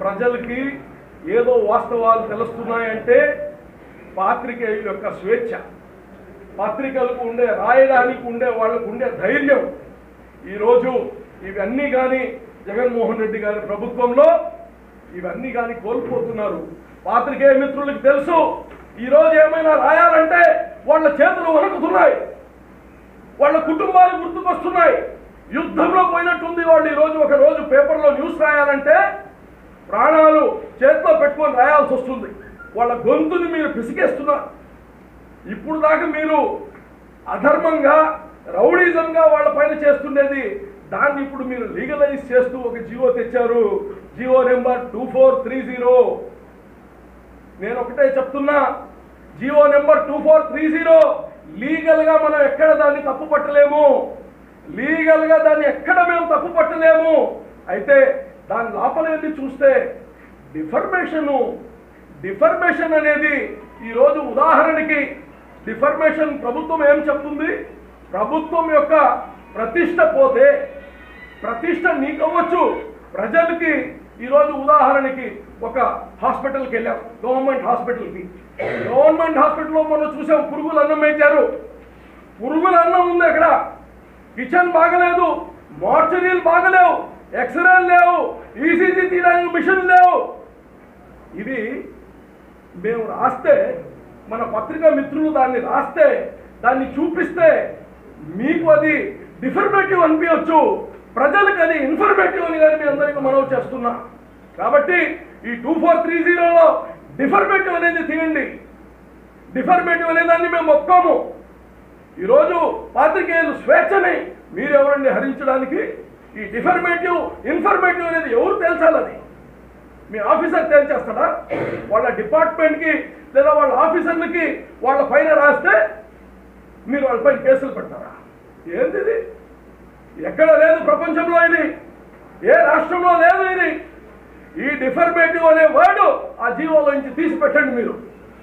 ప్రజలకి ఏదో వాస్తవాలు తెలుస్తున్నాయంటే పాత్రికేయుల యొక్క స్వేచ్ఛ పత్రికలకు ఉండే రాయడానికి ఉండే వాళ్ళకు ఉండే ధైర్యం ఈరోజు ఇవన్నీ కానీ జగన్మోహన్ రెడ్డి గారి ప్రభుత్వంలో ఇవన్నీ కానీ కోల్పోతున్నారు పాత్రికేయ మిత్రులకు తెలుసు ఈరోజు ఏమైనా రాయాలంటే వాళ్ళ చేతులు వణుకుతున్నాయి వాళ్ళ కుటుంబాలు గుర్తుకొస్తున్నాయి యుద్ధంలో పోయినట్టుంది వాళ్ళు ఈరోజు ఒక రోజు పేపర్లో న్యూస్ రాయాలంటే ప్రాణాలు చేతిలో పెట్టుకొని రాయాల్సి వస్తుంది వాళ్ళ గొంతుని మీరు పిసికేస్తున్నారు ఇప్పుడు దాకా మీరు అధర్మంగా రౌడీజంగా వాళ్ళ పైన చేస్తుండేది దాన్ని ఇప్పుడు మీరు లీగలైజ్ చేస్తూ ఒక జియో తెచ్చారు Jio number two four three zero నేను ఒకటే చెప్తున్నా Jio number two four three zero లీగల్గా మనం ఎక్కడ దాన్ని తప్పు పట్టలేము లీగల్గా దాన్ని ఎక్కడ మేము తప్పు పట్టలేము అయితే దాని లోపల వెళ్ళి చూస్తే డిఫర్మేషను డిఫర్మేషన్ అనేది ఈరోజు ఉదాహరణకి డిఫర్మేషన్ ప్రభుత్వం ఏం చెప్తుంది ప్రభుత్వం యొక్క ప్రతిష్ట పోతే ప్రతిష్ట నీకవ్వచ్చు ప్రజలకి ఈరోజు ఉదాహరణకి ఒక హాస్పిటల్కి వెళ్ళాం గవర్నమెంట్ హాస్పిటల్కి గవర్నమెంట్ హాస్పిటల్లో మనం చూసాం పురుగులు అన్నం పెట్టారు పురుగుల అన్నం ఉంది అక్కడ కిచెన్ బాగలేదు మార్చరీలు బాగలేవు ఎక్స్రేలు లేవు ఈసీజీ తీయడానికి మిషన్ లేవు ఇది మేము రాస్తే మన పత్రికా మిత్రులు దాన్ని రాస్తే దాన్ని చూపిస్తే మీకు అది డిఫర్మేటివ్ అనిపించవచ్చు ప్రజలకు అది ఇన్ఫర్మేటివ్ అని కానీ మీ అందరికీ మనవి చేస్తున్నా కాబట్టి ఈ టూ ఫోర్ త్రీ జీరోలో డిఫర్మేటివ్ అనేది తీయండి డిఫర్మేటివ్ అనే దాన్ని మేము ఒప్పుకోము ఈరోజు పాత్రికేయులు స్వేచ్ఛని మీరెవరండి హరించడానికి ఈ డిఫర్మేటివ్ ఇన్ఫర్మేటివ్ అనేది ఎవరు తేల్చాలని మీ ఆఫీసర్ తేల్చేస్తాడా వాళ్ళ డిపార్ట్మెంట్కి లేదా వాళ్ళ ఆఫీసర్లకి వాళ్ళ పైన రాస్తే మీరు వాళ్ళపై కేసులు పెడతారా ఏంది ఇది ఎక్కడ లేదు ప్రపంచంలో ఇది ఏ రాష్ట్రంలో లేదు ఇది ఈ డిఫర్మేటివ్ అనే వర్డ్ ఆ జీవోలో నుంచి తీసి పెట్టండి మీరు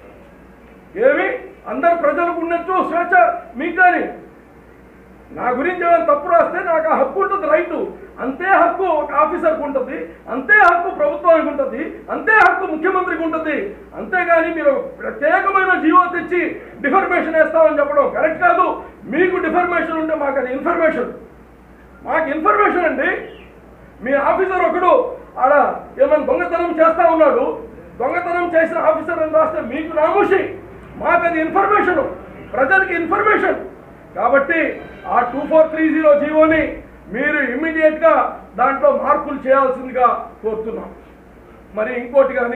ఏమి అందరు ప్రజలకు ఉండొచ్చు స్వేచ్ఛ మీకు కానీ నా గురించి ఏమైనా తప్పు రాస్తే నాకు ఆ హక్కు ఉంటుంది రైటు అంతే హక్కు ఒక ఆఫీసర్కి ఉంటుంది అంతే హక్కు ప్రభుత్వానికి ఉంటుంది అంతే హక్కు ముఖ్యమంత్రికి ఉంటుంది అంతేగాని మీరు ఒక ప్రత్యేకమైన జీవో తెచ్చి డిఫర్మేషన్ వేస్తామని చెప్పడం కరెక్ట్ కాదు మీకు డిఫర్మేషన్ ఉంటే మాకు అది ఇన్ఫర్మేషన్ మాకు ఇన్ఫర్మేషన్ అండి మీ ఆఫీసర్ ఒకడు ఆడ ఏమైనా దొంగతనం చేస్తా ఉన్నాడు దొంగతనం చేసిన ఆఫీసర్ అని రాస్తే మీకు నామూషి మాకు అది ఇన్ఫర్మేషన్ ప్రజలకి ఇన్ఫర్మేషన్ కాబట్టి ఆ టూ ఫోర్ త్రీ జీరో జీవోని మీరు ఇమ్మీడియట్గా దాంట్లో మార్పులు చేయాల్సిందిగా కోరుతున్నాం మరి ఇంకోటి కానీ